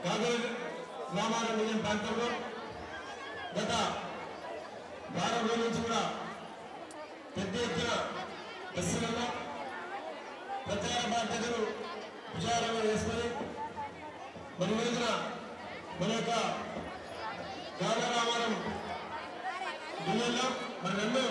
గాజుల గ్రామాల నిజం ప్రాంతంలో గత వారం రోజుల నుంచి కూడా పెద్ద ఎత్తున బస్సులలో ప్రచార బాధ్యతలు విచారాలు వేసుకొని మరి ఈ రోజున మన యొక్క గాజుల రామారం జిల్లాలో మరి నన్ను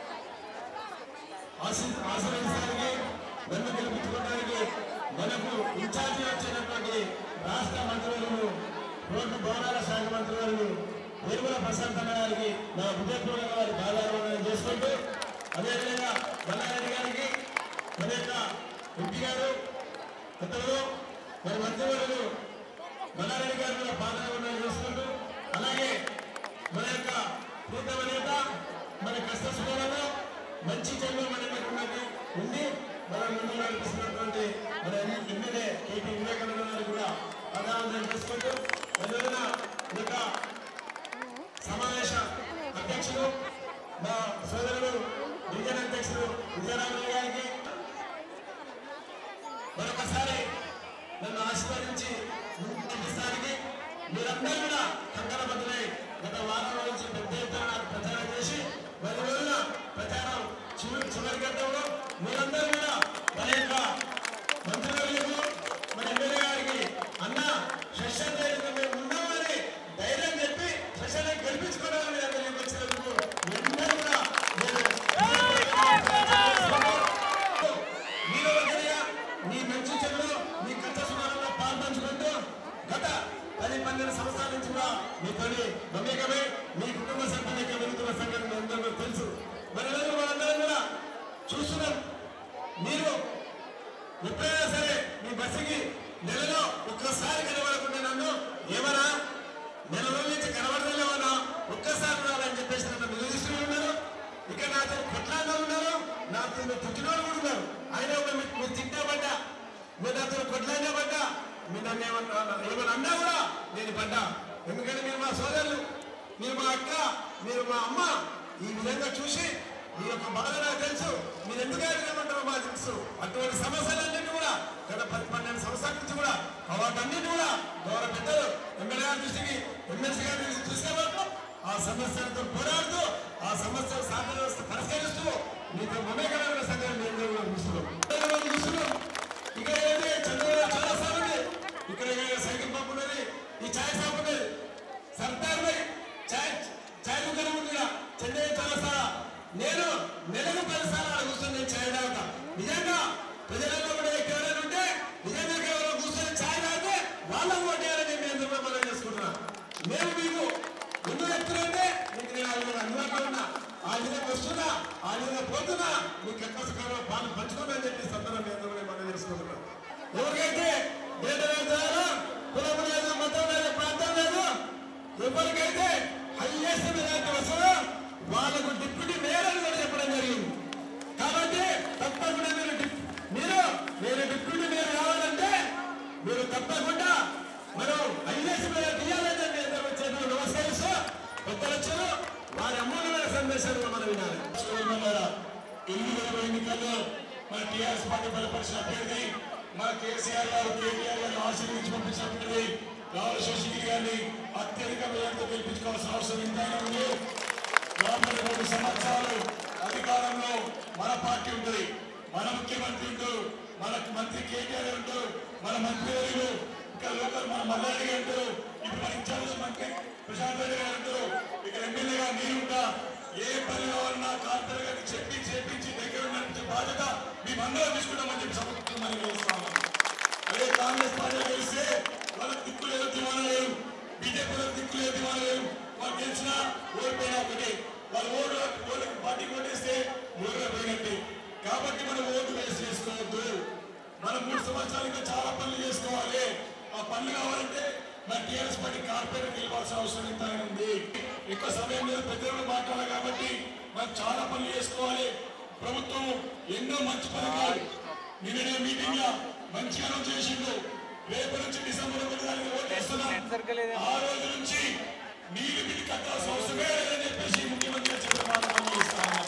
ఆశీ- ఆశీర్వదించడానికి నన్ను గెలిపించుకోవడానికి మనకు ఇన్ఛార్జి వచ్చినటువంటి రాష్ట్ర మంత్రులు రోడ్డు భవనాల శాఖ మంత్రులు నిర్మల ప్రశాంత్ అన్న గారికి నా హృదయపూర్వక వారి బాధారవాదం చేసుకుంటూ అదేవిధంగా మల్లారెడ్డి గారికి మన యొక్క ఎంపీ గారు ఇతరులు మరి మంత్రివర్యులు మల్లారెడ్డి గారు కూడా బాధారవాదం చేసుకుంటూ అలాగే మన యొక్క ప్రీతమ నేత మన కష్ట సుఖాలలో మంచి చెడు మన ఉన్నటువంటి ఉండి మన ముందు నడిపిస్తున్నటువంటి మన ఎమ్మెల్యే కేటీ వివేకానంద గారు కూడా ప్రధానంగా చేసుకుంటూ అందువలన ఈ యొక్క సమావేశ అధ్యక్షులు మా సోదరుడు డివిజన్ అధ్యక్షుడు విజయరామయ్య గారికి మరొకసారి నన్ను ఆశీర్వదించి ముందుకు మీరందరూ కూడా కంకణబద్దులై గత వారం రోజుల నుంచి పెద్ద ఎత్తున నాకు ప్రచారం చేసి పది రోజుల ప్రచారం చివరి చివరి గంటలో మీరందరూ కూడా మన యొక్క మంత్రివర్యులకు మన ఎమ్మెల్యే గారికి అన్న సెషన్ ధైర్యంగా మేము ఉన్నామని ధైర్యం చెప్పి సెషన్ గెలిపించుకోవడానికి మీరు అందరూ వచ్చినందుకు మీ అందరూ కూడా నేను మీలో ఒకరిగా మీ మంచి చెడు మీ కష్ట సుఖాలలో పాల్పంచుకుంటూ గత పది పన్నెండు సంవత్సరాల నుంచి కూడా మీతోని మమేకమై మీ కుటుంబ సభ్యుల యొక్క వెలుగుతున్న సంగతి మీ అందరికీ తెలుసు మరి ఈరోజు మనందరం కూడా చూస్తున్నాం మీరు ఎప్పుడైనా సరే మీ బస్సుకి నెలలో ఒక్కసారి కనబడకుండా నన్ను ఏమన్నా నెల రోజుల నుంచి కనబడలేమన్నా ఒక్కసారి రావాలని చెప్పేసి నన్ను నిలదీస్తూ ఉన్నారు ఇక్కడ నాతో కొట్లాడిన ఉన్నారు నాతో మీరు పుట్టినోళ్ళు కూడా ఉన్నారు అయినా కూడా మీరు మీరు తిట్టాబడ్డా మీరు నాతో కొట్లాడినా పడ్డా మీరు నన్ను ఏమన్నా ఏమన్నా అన్నా కూడా నేను పడ్డా ఎందుకంటే మీరు మా సోదరులు మీరు మా అక్క మీరు మా అమ్మ ఈ విధంగా చూసి మీ యొక్క బాధ నాకు తెలుసు మీరు ఎందుకు అడగమంటారో మాకు తెలుసు అటువంటి సమస్యలన్నింటి కూడా గత పది పన్నెండు సంవత్సరాల నుంచి కూడా వాటన్నిటి కూడా గౌరవ పెద్దలు ఎమ్మెల్యే గారి దృష్టికి ఎమ్మెల్సీ గారి దృష్టికి తీసుకెళ్ళడం ఆ సమస్యలతో పోరాడుతూ ఆ సమస్యలు సాధన వ్యవస్థ పరిష్కరిస్తూ మీతో మమేకరమైన సంఘాన్ని మేము అందరం కూడా చూస్తున్నాం అందరం చూస్తున్నాం ఇక్కడ ఏంటి చంద్రబాబు చాలా సార్లు ఉంది ఇక్కడ సైకిల్ పంపు ఉన్నది ఈ ఛాయ్ షాప్ ఉన్నది సర్దార్ భాయ్ ఛాయ్ ఛాయ్ దుకాణం ఉంది ఈడ. చెన్నై చౌరస్తారా నేను నెలకు పది సార్లు ఆడ కూర్చొని నేను ఛాయ్ తాగుతా నిజంగా ప్రజలలో కూడా ఎవరైనా ఉంటే నిజంగా ఎవరో కూర్చొని ఛాయ్ తాగితే వాళ్ళకు ఓటేయాలని మేము అందరూ మనం చేసుకుంటున్నాం మేము మీకు ముందు చెప్తున్నాంటే మీకు నేను ఆ విధంగా అందుబాటులో ఉన్నా ఆ విధంగా వస్తున్నా ఆ విధంగా పోతున్నా మీ కక్కసకాల పాలు పంచుకోమని చెప్పి సందర్భం మీ అందరూ మనం చేసుకుంటున్నాం ఎవరికైతే డేటా లేదు కులం లేదు మతం లేదు ప్రాంతం లేదు ఎవరికైతే హైయెస్ట్ మెజార్టీ వస్తుందో వాళ్ళకు డిప్యూటీ మేయర్ అని కూడా చెప్పడం జరిగింది కాబట్టి తప్పకుండా మీరు డిప్- మీరు మీరు డిప్యూటీ మేయర్ కావాలంటే మీరు తప్పకుండా మనం హైయెస్ట్ మెజార్టీ ఇవ్వాలంటే మీ అందరూ చేతులు నమస్కరిస్తూ పెద్దలు వచ్చారు వారి అమూల్యమైన సందేశాలు మనం వినాలి సోదరులారా, ఎనిమిది ఇరవై ఎన్నికల్లో మన టీఆర్ఎస్ పార్టీ బలపరిచిన అభ్యర్థి మన కేసీఆర్ గారు కేటీఆర్ గారు ఆశీర్వించి పంపించిన అభ్యర్థి రావుల శశిగిరి గారిని అత్యధిక వ్యయంతో గెలిపించుకోవాల్సిన అవసరం ఎంతైనా ఉంది రాబోయే రెండు సంవత్సరాలు అధికారంలో మన పార్టీ ఉంటుంది మన ముఖ్యమంత్రి ఉంటారు మన మంత్రి కేటీఆర్ గారు ఉంటారు మన మంత్రి వర్యులు ఇక్కడ లోకల్ మన మల్లారెడ్డి గారు ఉంటారు ఇప్పుడు మన ఇన్ఛార్జ్ మంత్రి ప్రశాంత్ రెడ్డి గారు ఉంటారు ఇక్కడ ఎమ్మెల్యేగా నేను ఉంటా ఏ పని కావాలన్నా కార్పొరేట్ గారికి చెప్పి చేపించి దగ్గర నడిపించే బాధ్యత మేమందరం తీసుకుంటామని చెప్పి సభకు మనం చేస్తాము అదే కాంగ్రెస్ పార్టీ గెలిస్తే వాళ్ళకి దిక్కు లేదు దివాణం లేదు బీజేపీ వాళ్ళకి దిక్కు లేదు దివాణం లేదు వాళ్ళు గెలిచినా ఓడిపోయినా ఒకటి వాళ్ళు ఓటు ఓటుకి పార్టీ ఓటేస్తే ఓటుగా పోయినట్టే కాబట్టి మనం ఓటు వేస్ట్ చేసుకోవద్దు మనం మూడు సంవత్సరాలు ఇంకా చాలా పనులు చేసుకోవాలి ఆ పనులు కావాలంటే మన టీఆర్ఎస్ పార్టీ కార్పొరేట్ గెలవాల్సిన అవసరం ఎంత ఉంది ఎక్కువ సమయం మీద పెద్దలు మాట్లాడాలి కాబట్టి మనం చాలా పనులు చేసుకోవాలి ప్రభుత్వం ఎన్నో మంచి పథకాలు నిన్ననే మీటింగ్ లో మంచిగా అనౌన్స్ చేసిండు రేపు నుంచి డిసెంబర్ ఒకటి తారీఖు ఓటేస్తున్నాం ఆ రోజు నుంచి నీళ్ళు బిల్లు కట్టాల్సిన అవసరమే లేదని చెప్పేసి ముఖ్యమంత్రి చంద్రబాబు నాయుడు చేస్తా ఉన్నారు.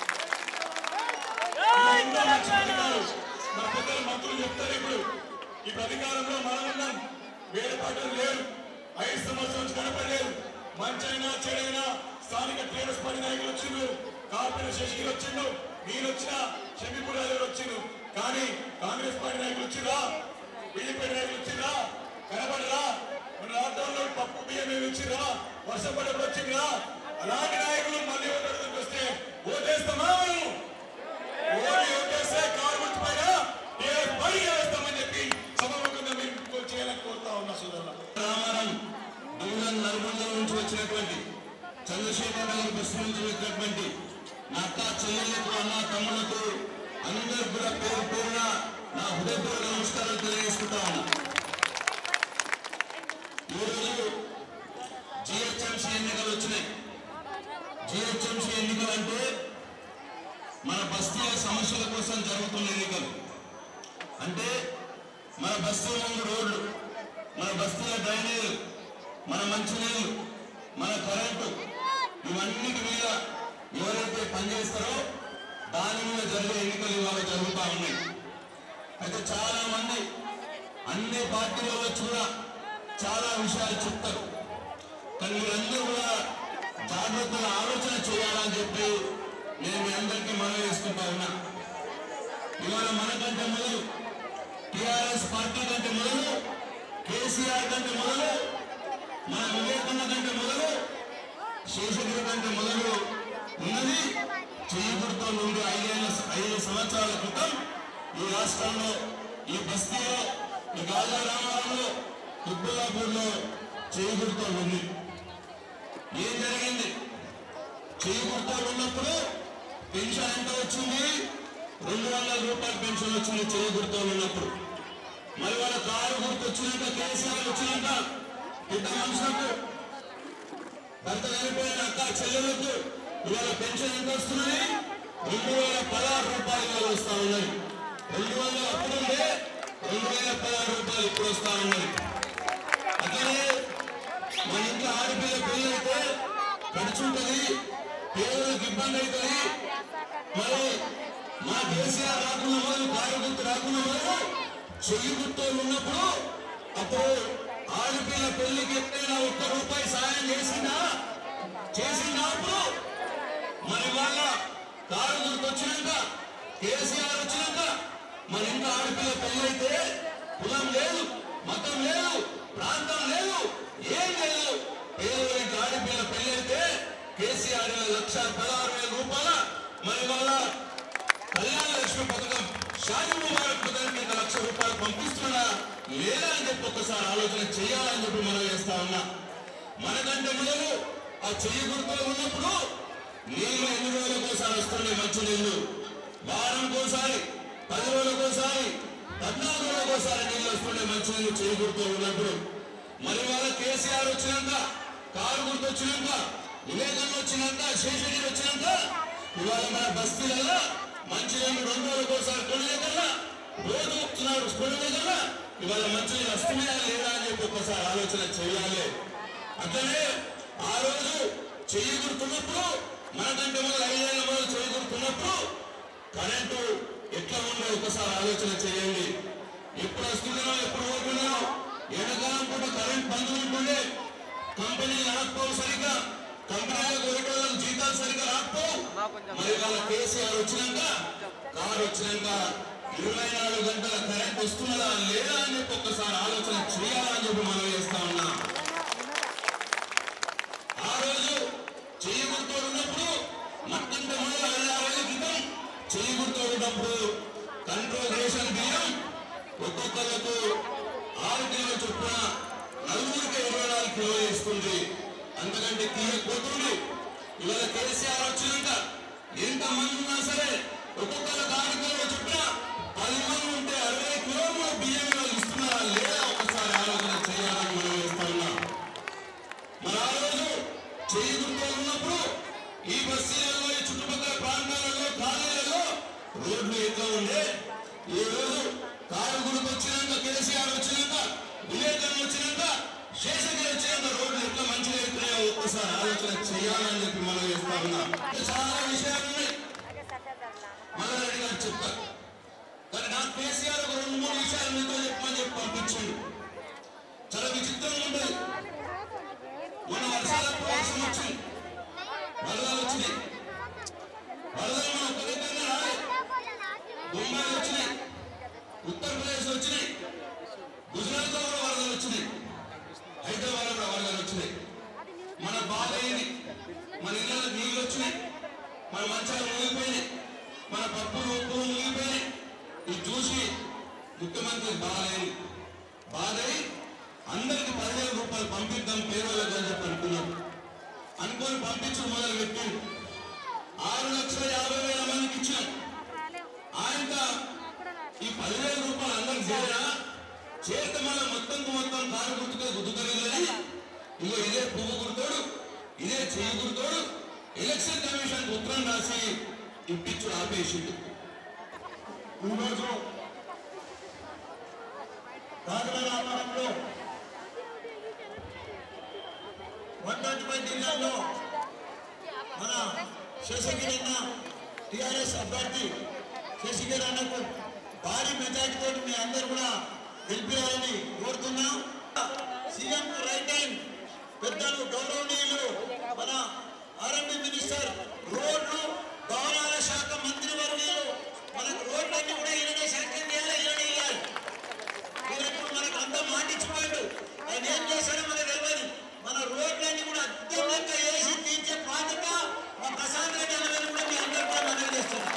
ఇలా ఎన్నో మంచి పథకాలు మన పెద్దలు మంత్రులు చెప్తారు ఇప్పుడు ఈ అధికారంలో మనం ఉన్నాం వేరే పార్టీలు లేరు ఐదు సంవత్సరాల నుంచి కనపడలేదు మంచైనా చెడైనా స్థానిక టీఆర్ఎస్ పార్టీ నాయకులు వచ్చిండు కార్పొరేట్ శశికి వచ్చిండు నేను వచ్చిన షమీపురాలు వచ్చిండు కానీ కాంగ్రెస్ పార్టీ నాయకులు వచ్చిందా బీజేపీ నాయకులు వచ్చిందా కనపడరా మన లాక్డౌన్ పప్పు బియ్యం ఏమి ఇచ్చిరా వర్షం పడప్పుడు వచ్చిందా అలాంటి నాయకులు మళ్ళీ ఓటర్లకు వస్తే ఓటేస్తామా మనం? ఓడి ఓటేస్తే కారు గుర్తు పైన ఏ పని చేస్తామని చెప్పి సభాముఖంగా మేము చేయాలని కోరుతా ఉన్నా సోదరుల రామారాం దూరం నల్గొండ నుంచి వచ్చినటువంటి చంద్రశేఖర్ నగర్ బస్సు నుంచి వచ్చినటువంటి నా అక్క చెల్లెళ్ళకు అన్న తమ్ములకు అందరికి కూడా పేరు పేరున నా హృదయపూర్వక నమస్కారాలు తెలియజేసుకుంటా ఉన్నా ఈరోజు జిహెచ్ఎంసీ ఎన్నికలు వచ్చినాయి జిహెచ్ఎంసీ ఎన్నికలు అంటే మన బస్తీల సమస్యల కోసం జరుగుతున్న ఎన్నికలు అంటే మన బస్తీల ముందు రోడ్లు మన బస్తీల డ్రైనేజీలు మన మంచినీళ్ళు మన కరెంటు ఇవన్నిటి మీద ఎవరైతే పనిచేస్తారో దాని మీద జరిగే ఎన్నికలు ఇవాళ జరుగుతూ ఉన్నాయి అయితే చాలా మంది అన్ని పార్టీల వచ్చి కూడా చాలా విషయాలు చెప్తారు కానీ మీరందరూ కూడా జాగ్రత్తగా ఆలోచన చేయాలని చెప్పి నేను మీ అందరికీ మనవి చేసుకుంటా ఉన్నా ఇవాళ మనకంటే మొదలు టిఆర్ఎస్ పార్టీ కంటే మొదలు కేసీఆర్ కంటే మొదలు మన వివేకన్న కంటే మొదలు శేషగిరి కంటే మొదలు ఉన్నది చేయకుడితో నుండి ఐదేళ్ళ ఐదు సంవత్సరాల క్రితం ఈ రాష్ట్రంలో ఈ బస్తీలో ఈ గాజా రామారంలో కుబ్బుల్లాపూర్లో చేయకుడితో ఉంది ఏం జరిగింది చేయకుడితో ఉన్నప్పుడు పెన్షన్ ఎంత వచ్చింది రెండు వందల రూపాయల పెన్షన్ వచ్చింది చేయకుడితో ఉన్నప్పుడు మరి వాళ్ళ కారు గుర్తు వచ్చినాక కేసీఆర్ వచ్చినాక పెద్ద మనుషులకు భర్త చనిపోయిన అక్క చెల్లెలకు ఇవాళ పెన్షన్ ఎంత వస్తున్నది రెండు వేల పదహారు రూపాయలు ఇవాళ వస్తా ఉన్నది రెండు వందల అప్పుడు ఉండే రెండు వేల పదహారు రూపాయలు ఇప్పుడు వస్తా ఉన్నది అట్లనే మన ఇంట్లో ఆడపిల్ల పెళ్లి అయితే ఖర్చు ఉంటుంది పేదలకు ఇబ్బంది అవుతుంది మరి మా కేసీఆర్ రాకుండా మొదలు కారు గుర్తు రాకుండా మొదలు చెయ్యి గుర్తు ఉన్నప్పుడు అప్పుడు ఆడపిల్ల పెళ్లికి ఎప్పుడైనా ఒక్క రూపాయి సాయం చేసిందా చేసిందా అప్పుడు మరి వాళ్ళ కారు గుర్తు వచ్చినాక కేసీఆర్ వచ్చినాక మరి ఇంకా ఆడపిల్ల పెళ్లి అయితే కులం లేదు మతం లేదు ప్రాంతం లేదు ఏం లేదు పేదవారికి ఆడపిల్ల పెళ్లి అయితే కేసీఆర్ లక్ష పదహారు వేల రూపాయల మరి వాళ్ళ కళ్యాణ లక్ష్మి పథకం షాది ముబారక్ పథకానికి ఒక లక్ష రూపాయలు పంపిస్తున్నా లేదా అని చెప్పి ఒకసారి ఆలోచన చేయాలని చెప్పి మనం చేస్తా ఉన్నా మనకంటే మొదలు ఆ చెయ్యి గుర్తులు ఉన్నప్పుడు నీళ్ళు ఎన్ని రోజులకోసారి వస్తుండే మంచి నీళ్లు వారంకోసారి పది రోజులకోసారి పద్నాలుగు రోజులకోసారి నీళ్ళు వస్తుండే మంచి నీళ్లు చెయ్యి గుర్తు ఉన్నప్పుడు మరి వాళ్ళ కేసీఆర్ వచ్చినాక కారు గుర్తు వచ్చినాక వివేకం వచ్చినాక శేషగిరి వచ్చినాక ఇవాళ మన బస్తీలలో మంచి నీళ్ళు రెండు రోజులకోసారి కొనలే కన్నా రోజు వస్తున్నారు కొనలే కన్నా ఇవాళ మంచి నీళ్ళు వస్తున్నాయా లేదా అని చెప్పి ఒకసారి ఆలోచన చేయాలి అట్లనే ఆ రోజు చెయ్యి గుర్తున్నప్పుడు మనకంటే మొదలు ఐదేళ్ల మొదలు చెయ్యి గుర్తున్నప్పుడు కరెంటు ఎట్లా ఉందో ఒకసారి ఆలోచన చేయండి ఎప్పుడు వస్తున్నానో ఎప్పుడు పోతున్నానో వెనకాలం పూట కరెంట్ బంద్ ఉంటుండే కంపెనీలు నడకపోవు సరిగ్గా కంపెనీలకు ఒకటోళ్ళకి జీతాలు సరిగ్గా రాకపోవు మరి వాళ్ళ కేసీఆర్ వచ్చినాక కారు వచ్చినాక ఇరవై నాలుగు గంటల కరెంట్ వస్తున్నదా లేదా అని చెప్పి ఒక్కసారి ఆలోచన చేయాలని చెప్పి మనం చేస్తా ఉన్నాం ఆ రోజు చెయ్యి గుర్తు ఉన్నప్పుడు మట్టంత మొదలు ఐదారేళ్ల క్రితం చెయ్యి గుర్తు ఉన్నప్పుడు కంట్రోల్ రేషన్ బియ్యం ఒక్కొక్కరికి ఆరు కిలోల చొప్పున నలుగురికి ఇరవై నాలుగు కిలోలు ఇస్తుంది అంతకంటే తీయకపోతుంది ఇవాళ కేసీఆర్ వచ్చినాక ఎంత మంది ఉన్నా సరే ఒక్కొక్కరికి ఆరు కిలోల చొప్పున పది మంది ఉంటే అరవై కిలోలు బియ్యం ఇవాళ ఇస్తున్నారా లేదా ఒకసారి ఆలోచన చేయాలని మనం వేస్తా ఉన్నాం మరి ఆ రోజు చేయి గుర్తు ఉన్నప్పుడు ఈ బస్తీలలో ఈ చుట్టుపక్కల ప్రాంతాలలో కాలేజీలలో రోడ్లు ఎట్లా ఉండే ఈ రోజు కారు గుర్తు వచ్చినాక కేసీఆర్ వచ్చినాక వివేకం వచ్చినాక శేషగిరి వచ్చినాక రోడ్లు ఎట్లా మంచిగా అవుతున్నాయో ఒక్కసారి ఆలోచన చేయాలని చెప్పి మనం చేస్తా ఉన్నాం ఇంకా చాలా విషయాలు ఉన్నాయి మల్లారెడ్డి గారు చెప్తారు కానీ నాకు కేసీఆర్ ఒక రెండు మూడు విషయాలు మీతో చెప్పమని చెప్పి పంపించండి చాలా విచిత్రంగా ఉంటుంది మన వర్షాలకు వర్షం వచ్చింది వరదలు వచ్చినాయి వరదలు మన ఒక్కరికైనా రాలే ముంబై వచ్చినాయి ఉత్తరప్రదేశ్ వచ్చినాయి గుజరాత్ లో కూడా వరదలు వచ్చినాయి హైదరాబాద్ లో కూడా వరదలు వచ్చినాయి మన బాధ ఏంది మన ఇళ్ళలో నీళ్ళు వచ్చినాయి మన మంచాలు మునిగిపోయినాయి మన పప్పులు ఉప్పులు మునిగిపోయినాయి ఇది చూసి ముఖ్యమంత్రి బాధైంది బాధై అందరికి పదివేల రూపాయలు పంపిద్దాం పేదోళ్ళకి అని చెప్పి అనుకున్నాం అనుకొని పంపించడం మొదలు పెట్టిండు ఆరు లక్షల యాభై వేల మందికి ఇచ్చాం ఆయన ఈ పదివేల రూపాయలు అందరికి చేరా చేస్తే మళ్ళీ మొత్తం మొత్తం కారు గుర్తుగా గుర్తుకలేదని ఇగో ఇదే పువ్వు గుర్తోడు ఇదే చెయ్యి గుర్తోడు ఎలక్షన్ కమిషన్ ఉత్తరం రాసి ఇప్పించు ఆపేసిండు ఈరోజు కాకినాడ ఆవరణలో వన్ ట్వంటీ ఫైవ్ జిల్లాల్లో మన శేషగిరి అన్న టిఆర్ఎస్ అభ్యర్థి శేషగిరి అన్నకు భారీ మెజార్టీతో మీ అందరూ కూడా గెలిపించాలని కోరుతున్నాం సీఎం రైట్ హ్యాండ్ పెద్దలు గౌరవనీయులు మన ఆర్ఎండి మినిస్టర్ రోడ్లు భవనాల శాఖ మంత్రి వర్గీయులు మనకు రోడ్లన్నీ కూడా ఈయననే శాంక్షన్ చేయాలి ఈయననే ఇవ్వాలి ఈయనప్పుడు మనకు అంత మాటిచ్చిపోయాడు ఆయన ఏం చేశాడో మనకు తెలియదు మన రోడ్లన్నీ కూడా అత్యంతంగా వేసి తీర్చే బాధ్యత మా ప్రశాంత్ రెడ్డి అన్న గారు కూడా మీ అందరూ కూడా మనవి చేస్తున్నాం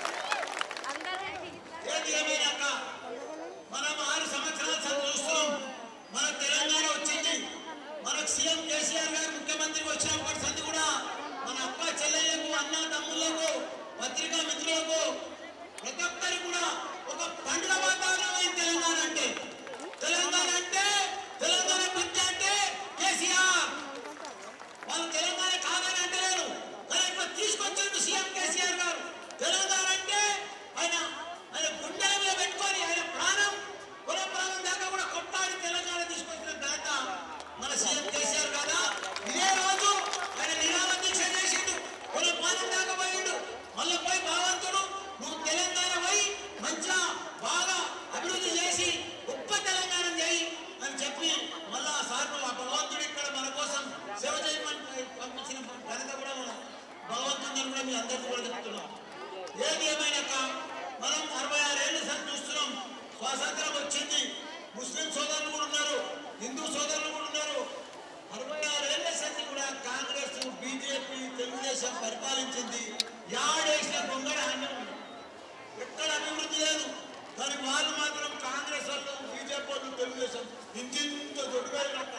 ఏది ఏమైనాక మనం ఆరు సంవత్సరాల సంది చూస్తున్నాం మన తెలంగాణ వచ్చింది మనకు సీఎం కేసీఆర్ గారు ముఖ్యమంత్రి వచ్చినప్పటి సంది కూడా మన అక్క చెల్లెళ్ళకు అన్న తమ్ముళ్లకు పత్రికా మిత్రులకు ప్రతి ఒక్కరికి కూడా ఒక పండుగ వాతావరణం అయింది తెలంగాణ అంటే తెలంగాణ అంటే తెలంగాణ బిడ్డ అంటే కేసీఆర్ వాళ్ళు తెలంగాణ కాదని అంటలేరు కానీ ఇక్కడ తీసుకొచ్చిండు సీఎం కేసీఆర్ గారు తెలంగాణ అంటే ఆయన ఆయన గుండెల మీద పెట్టుకొని ఆయన ప్రాణం కుల ప్రాణం దాకా కూడా కొట్టాడి తెలంగాణ తీసుకొచ్చిన ఘనత మన సీఎం కేసీఆర్ కదా ఇదే రోజు ఆయన నిరామ దీక్ష చేసిండు కుల ప్రాణం దాకా పోయిండు మళ్ళీ పోయి భావంతుడు నువ్వు తెలంగాణ పోయి మంచిగా బాగా అభివృద్ధి చేసి గొప్ప తెలంగాణ చేయి అని చెప్పి మళ్ళా సార్ ఆ భగవంతుడు ఇక్కడ మన కోసం సేవ చేయమని పంపించిన ఘనత కూడా మన భగవంతుడిని కూడా మీ అందరికీ కూడా చెప్తున్నాం ఏది ఏమైనాక మనం అరవై ఆరేళ్ళు సార్ చూస్తున్నాం స్వాతంత్రం వచ్చింది ముస్లిం సోదరులు కూడా ఉన్నారు హిందూ సోదరులు కూడా ఉన్నారు అరవై ఆరేళ్ల సంది కూడా కాంగ్రెస్ బీజేపీ తెలుగుదేశం పరిపాలించింది యాడేసిన బొంగడ అన్నం ఉంది. ఎక్కడ అభివృద్ధి లేదు కానీ వాళ్ళు మాత్రం కాంగ్రెస్ వాళ్ళు బీజేపీ వాళ్ళు తెలుగుదేశం ఇంత దొడ్డుగా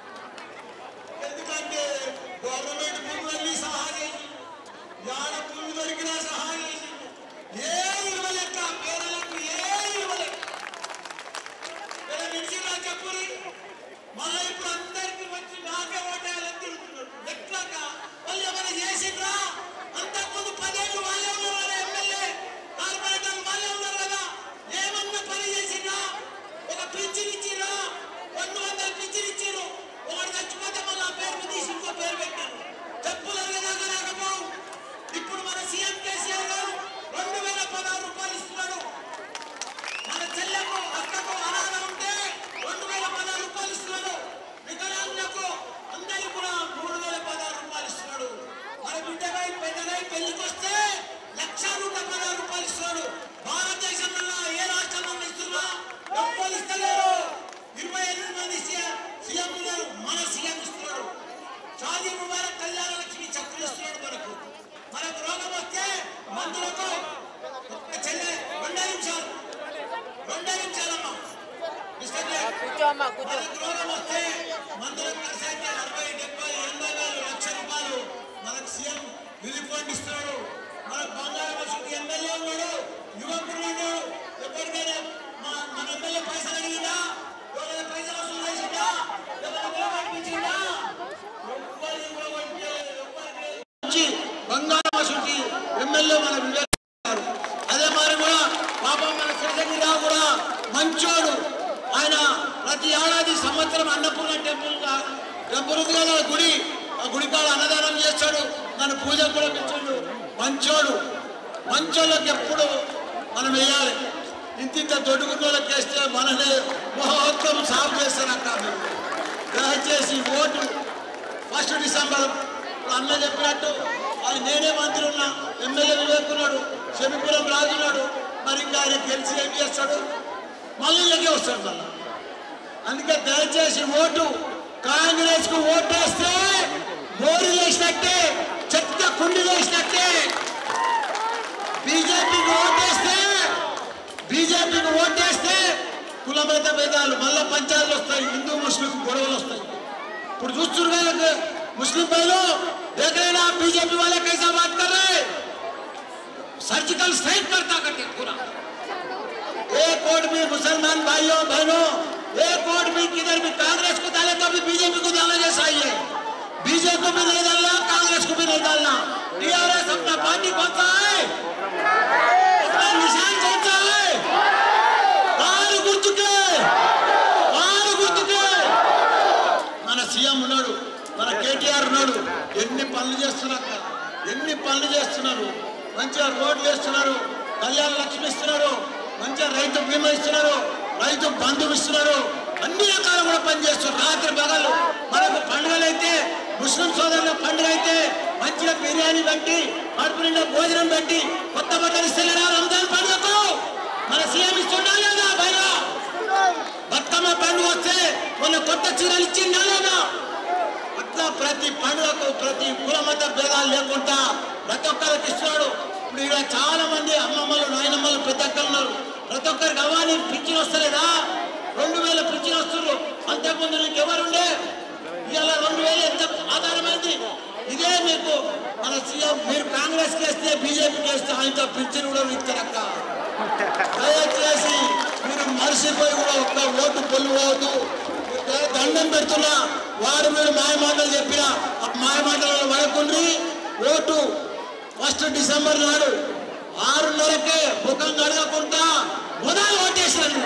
ఎందుకంటే గవర్నమెంట్ భూములన్నీ సహాయం చేసింది యాడ భూమి దొరికినా సహాయం చేసింది ఏ ఇవ్వలేక పేదలకు ఏ ఇవ్వలేక ఇలా నిలిచినా చెప్పురి మళ్ళీ ఇప్పుడు అందరికి వచ్చి నాకే ఓటేయాలని తిరుగుతున్నారు ఎట్లాక వాళ్ళు ఏమైనా చేసిండ్రా అంతకుముందు పదేళ్ళు వాళ్ళే ఉన్నారు కదా ఎమ్మెల్యే కార్పొరేటర్ వాళ్ళే ఉన్నారు కదా ఏమన్నా పని చేసిండ్రా ఒక పింఛన్ ఇచ్చిరా రెండు వందల పింఛన్ ఇచ్చిరు ఒకటి చచ్చిపోతే మళ్ళీ ఆ పేరు మీద తీసి ఇంకో పేరు పెట్టారు చెప్పులు అరగదాకా రాకపోవు ఇప్పుడు మన సీఎం కేసీఆర్ గారు రెండు వేల పదహారు రూపాయలు ఇస్తున్నాడు మన చెల్లెకు అక్కకు అనాథ ఉంటే రెండు వేల పదహారు రూపాయలు ఇస్తున్నాడు వికలాంగులకు అందరికి కూడా మూడు వేల పదహారు రూపాయలు ఇస్తున్నాడు మన బిడ్డపై పెద్దగై పెళ్లికి వస్తే లక్ష నూట పదహారు రూపాయలు ఇస్తున్నాడు భారతదేశంలో ఏ రాష్ట్రంలో ఇస్తున్నా ఎవ్వరు ఇస్తలేరు ఇరవై ఎనిమిది మంది సీఎం సీఎం ఉన్నారు మన సీఎం ఇస్తున్నాడు షాదీ ముబారక్ కళ్యాణ లక్ష్మి చక్రం ఇస్తున్నాడు మనకు మనకు రోగం వస్తే మందులకు ఒక్క చెల్లె రెండే నిమిషాలు రెండే నిమిషాలమ్మా మిస్టర్ బ్లాక్. కూర్చోమ్మా కూర్చో మనకు రోగం వస్తే మందులకు ఖర్చు అయితే అరవై డెబ్బై ఎనభై వేలు లక్ష రూపాయలు మనకు సీఎం రిలీఫ్ ఫండ్ ఇస్తున్నాడు మనకు బంగాళాఖాతం ఎమ్మెల్యే ఉన్నాడు యువకుడు ఉన్నాడు ఎప్పటికైనా మా మన ఎమ్మెల్యే పైసలు అడిగిందా ఎవరైనా పైసలు వసూలు చేసిందా ఎవరైనా గొడవ కనిపించిందా ఎవ్వరిని గొడవ కనిపించలేదు, ఎవ్వరికి లేదు. వచ్చి బంగాళాఖాతం ఎమ్మెల్యే మన వివేక్ గారు. అదే మరి కూడా పాపం మన శేషగిరిరావు కూడా మంచోడు ఆయన ప్రతి ఏడాది సంవత్సరం అన్నపూర్ణ టెంపుల్ గా- టెంపుల్ గల గుడి ఆ గుడి కాడ అన్నదానం చేస్తాడు నన్ను పూజ కూడా పిలిచాడు మంచోడు మంచోళ్ళకి ఎప్పుడు మనం వేయాలి ఇంత ఇంత దొడుగున్నోళ్ళకి వేస్తే మననే మొత్తం సాఫ్ చేస్తారు అక్క మీరు. దయచేసి ఓటు ఫస్ట్ డిసెంబర్ ఇప్పుడు అన్న చెప్పినట్టు అది నేనే మంత్రి ఉన్నా ఎమ్మెల్యే వివేక్ ఉన్నాడు శమిపురం రాజు ఉన్నాడు మరి ఇంకా ఆయన గెలిచి ఏం చేస్తాడు మళ్ళీ ఇలాగే వస్తాడు మళ్ళీ అందుకే దయచేసి ఓటు కాంగ్రెస్ కు ఓటేస్తే మోడీ వేసినట్టే చెత్త కుండి వేసినట్టే బీజేపీకి ఓటేస్తే బీజేపీకి ఓటేస్తే కులమత భేదాలు మళ్ళా పంచాయతీలు వస్తాయి హిందూ ముస్లిం గొడవలు వస్తాయి ఇప్పుడు చూస్తున్నారు కదా मुस्लिम भाइयों देख रहे हैं ना बीजेपी वाले कैसा बात कर रहे हैं सर्जिकल स्ट्राइक करता करके पूरा एक वोट भी मुसलमान भाइयों बहनों एक वोट भी किधर भी कांग्रेस को डाले तो भी बीजेपी को डालना जैसा ही है बीजेपी को भी नहीं डालना कांग्रेस को भी नहीं डालना टीआरएस अपना पार्टी कौन सा है अपना निशान कौन सा है కారు గుర్తుకే కారు గుర్తుకే మన సీఎం ఉన్నాడు మన కేటీఆర్ ఉన్నాడు ఎన్ని పనులు చేస్తున్నారు ఎన్ని పనులు చేస్తున్నారు మంచిగా రోడ్లు వేస్తున్నారు కళ్యాణ లక్ష్మి ఇస్తున్నారు మంచిగా రైతు బీమా ఇస్తున్నారు రైతు బంధువు ఇస్తున్నారు అన్ని రకాలు కూడా పనిచేస్తున్నారు రాత్రి పగలు మనకు పండుగలు అయితే ముస్లిం సోదరుల పండుగ అయితే మంచిగా బిర్యానీ పెట్టి కడుపు నిండా భోజనం పెట్టి కొత్త బట్టలు ఇస్తలేరా రంజాన్ పండుగకు మన సీఎం ఇస్తుండా లేదా భైరా బతుకమ్మ పండుగ వస్తే మొన్న కొత్త చీరలు ఇచ్చిందా లేదా అట్లా ప్రతి పండుగకు ప్రతి కులమత భేదాలు లేకుండా ప్రతి ఒక్కరికి ఇస్తున్నాడు ఇప్పుడు ఇక్కడ చాలా మంది అమ్మమ్మలు నాయనమ్మలు ప్రతి ఒక్కరు ఉన్నారు ప్రతి ఒక్కరికి అవ్వాలి పింఛన్ వస్తలేదా రెండు వేల పింఛన్ వస్తున్నారు అంతకుముందు నీకు ఎవరుండే ఇవాళ రెండు వేలు ఎంత ఆధారమైంది ఇదే మీకు మన సీఎం మీరు కాంగ్రెస్ వేస్తే బీజేపీకి వేస్తే ఆయనతో పింఛన్ కూడా ఇస్తారక్క దయచేసి మీరు మరిసిపోయి కూడా ఒక్క ఓటు పొల్లుకోవద్దు దండం పెడుతున్నా వాడు మీరు మాయ మాటలు చెప్పిన ఆ మాయ మాటలలో పడకుండ్రి ఓటు ఫస్ట్ డిసెంబర్ నాడు ఆరున్నరకే ముఖం కడగకుండా మొదలు ఓటేసినాను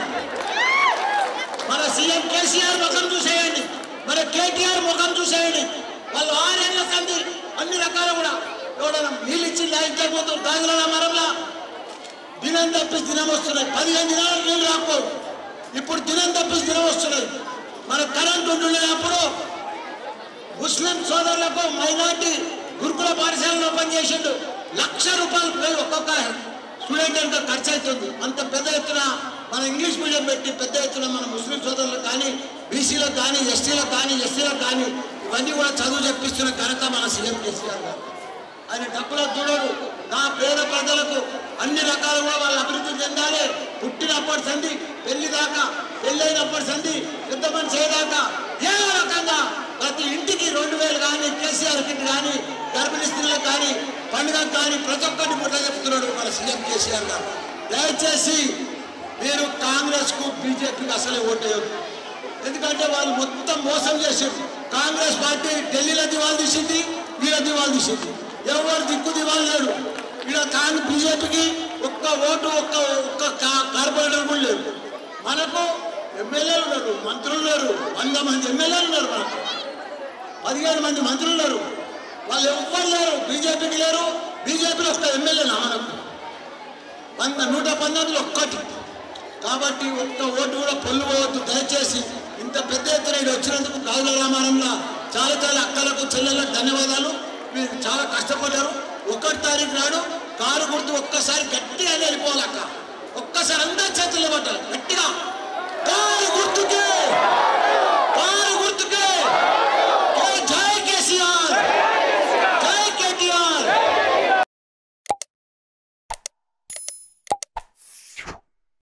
మన సీఎం కేసీఆర్ ముఖం చూసేయండి మన కేటీఆర్ ముఖం చూసేయండి వాళ్ళు ఆరేళ్ల సంది అన్ని రకాలు కూడా ఎవడన్నా నీళ్ళు ఇచ్చి ఇంతకుముందు గాజుల మరంలా దినం తప్పిసి దినం వస్తున్నాయి పదిహేను దినాలు నీళ్ళు రాకపోవు ఇప్పుడు దినం తప్పిసి దినం వస్తున్నాయి మన కరెంట్ ఉంటుండేటప్పుడు ముస్లిం సోదరులకు మైనార్టీ గురుకుల పాఠశాలను ఓపెన్ చేసిండు లక్ష రూపాయలు పోయి ఒక్కొక్క స్టూడెంట్ అంతా ఖర్చు అవుతుంది అంత పెద్ద ఎత్తున మన ఇంగ్లీష్ మీడియం పెట్టి పెద్ద ఎత్తున మన ముస్లిం సోదరులకు కానీ బీసీలకు కానీ ఎస్టీలకు కానీ ఎస్సీలకు కానీ ఇవన్నీ కూడా చదువు చెప్పిస్తున్న ఘనత మన సీఎం కేసీఆర్ గారు ఆయన డబ్బులు చూడడు నా పేద ప్రజలకు అన్ని రకాలుగా వాళ్ళు అభివృద్ధి చెందాలి పుట్టినప్పటి సంధి పెళ్లి దాకా పెళ్ళైనప్పటి సంధి పెద్ద మనిషి అయ్యేదాకా ఏదో రకంగా ప్రతి ఇంటికి రెండు వేలు కానీ కేసీఆర్ కిట్ కానీ గర్భిణీ స్త్రీలకు కానీ పండుగకు కానీ ప్రతి ఒక్కరిని ముట్ట చెప్తున్నాడు మన సీఎం కేసీఆర్ గారు దయచేసి మీరు కాంగ్రెస్ కు బీజేపీకి అసలే ఓటేయదు ఎందుకంటే వాళ్ళు మొత్తం మోసం చేసారు కాంగ్రెస్ పార్టీ ఢిల్లీలో దివాలు తీసింది వీళ్ళ దివాలు తీసింది ఎవరు దిక్కు దివాలు లేడు ఇక్కడ కాంగ్రెస్ బీజేపీకి ఒక్క ఓటు ఒక్క ఒక్క కా- కార్పొరేటర్ కూడా లేరు మనకు ఎమ్మెల్యేలు ఉన్నారు మంత్రులు ఉన్నారు వంద మంది ఎమ్మెల్యేలు ఉన్నారు మనకు పదిహేను మంది మంత్రులు ఉన్నారు వాళ్ళు ఎవ్వరు లేరు బీజేపీకి లేరు బీజేపీలో ఒక్క ఎమ్మెల్యేనా మనకు వంద నూట పంతొమ్మిది ఒక్కటి కాబట్టి ఒక్క ఓటు కూడా పొల్లుకోవద్దు దయచేసి ఇంత పెద్ద ఎత్తున ఇక్కడ వచ్చినందుకు గాజుల రామారంలో చాలా చాలా అక్కలకు చెల్లెళ్ళకు ధన్యవాదాలు మీరు చాలా కష్టపడ్డారు ఒకటి తారీఖు నాడు కారు గుర్తు ఒక్కసారి గట్టిగా వెళ్ళిపోవాలి అక్క ఒక్కసారి అందరి చేతుల్లో పట్టాలి గట్టిగా